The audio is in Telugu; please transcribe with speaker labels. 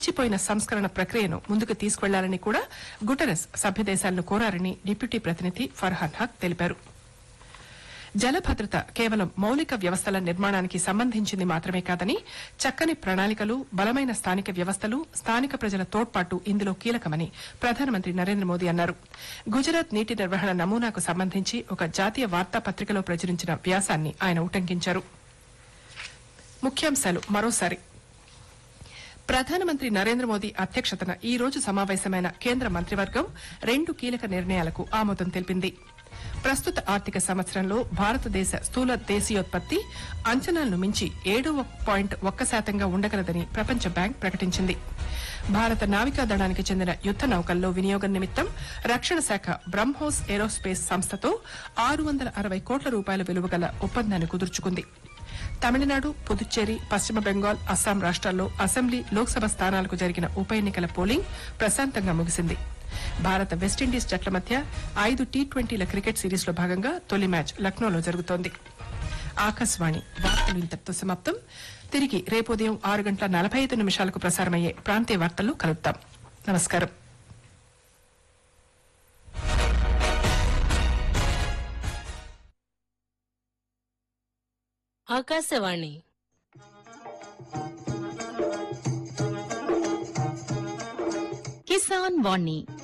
Speaker 1: నిలిచిపోయిన సంస్కరణ ప్రక్రియను ముందుకు తీసుకెళ్లాలని కూడా గుటెరస్ సభ్యదేశాలను కోరారని డిప్యూటీ ప్రతినిధి ఫర్హాన్ హక్ తెలిపారు జలభద్రత కేవలం మౌలిక వ్యవస్థల నిర్మాణానికి సంబంధించింది మాత్రమే కాదని చక్కని ప్రణాళికలు బలమైన స్థానిక వ్యవస్థలు స్థానిక ప్రజల తోడ్పాటు ఇందులో కీలకమని ప్రధానమంత్రి నరేంద్ర మోదీ అన్నారు గుజరాత్ నీటి నిర్వహణ నమూనాకు సంబంధించి ఒక జాతీయ వార్తాపత్రికలో ప్రచురించిన వ్యాసాన్ని ఆయన ఉటంకించారు ముఖ్యాంశాలు మరోసారి ప్రధానమంత్రి నరేంద్ర మోదీ అధ్యక్షతన ఈ రోజు సమావేశమైన కేంద్ర మంత్రివర్గం రెండు కీలక నిర్ణయాలకు ఆమోదం తెలిపింది ప్రస్తుత ఆర్థిక సంవత్సరంలో భారతదేశ స్థూల దేశీయోత్పత్తి అంచనాలను మించి ఏడు పాయింట్ ఒక్క శాతంగా ఉండగలదని ప్రపంచ బ్యాంక్ ప్రకటించింది భారత నావికాదళానికి చెందిన యుద్ద నౌకల్లో వినియోగం నిమిత్తం రక్షణ శాఖ బ్రహ్మోస్ ఏరోస్పేస్ సంస్థతో ఆరు వందల అరవై కోట్ల రూపాయల విలువ గల ఒప్పందాన్ని కుదుర్చుకుంది తమిళనాడు పుదుచ్చేరి పశ్చిమ బెంగాల్ అస్సాం రాష్ట్రాల్లో అసెంబ్లీ లోక్సభ స్థానాలకు జరిగిన ఉప ఎన్నికల పోలింగ్ ప్రశాంతంగా ముగిసింది భారత వెస్టిండీస్ జట్ల మధ్య ఐదు టీ ట్వంటీల క్రికెట్ సిరీస్లో భాగంగా తొలి మ్యాచ్ లక్నోలో జరుగుతోంది ఆకాశవాణి వార్తలు ఇంతటితో సమాప్తం తిరిగి రేపు ఉదయం ఆరు గంటల నలభై ఐదు నిమిషాలకు ప్రసారమయ్యే ప్రాంతీయ వార్తల్లో కలుద్దాం నమస్కారం
Speaker 2: ఆకాశవాణి కిసాన్ వాణి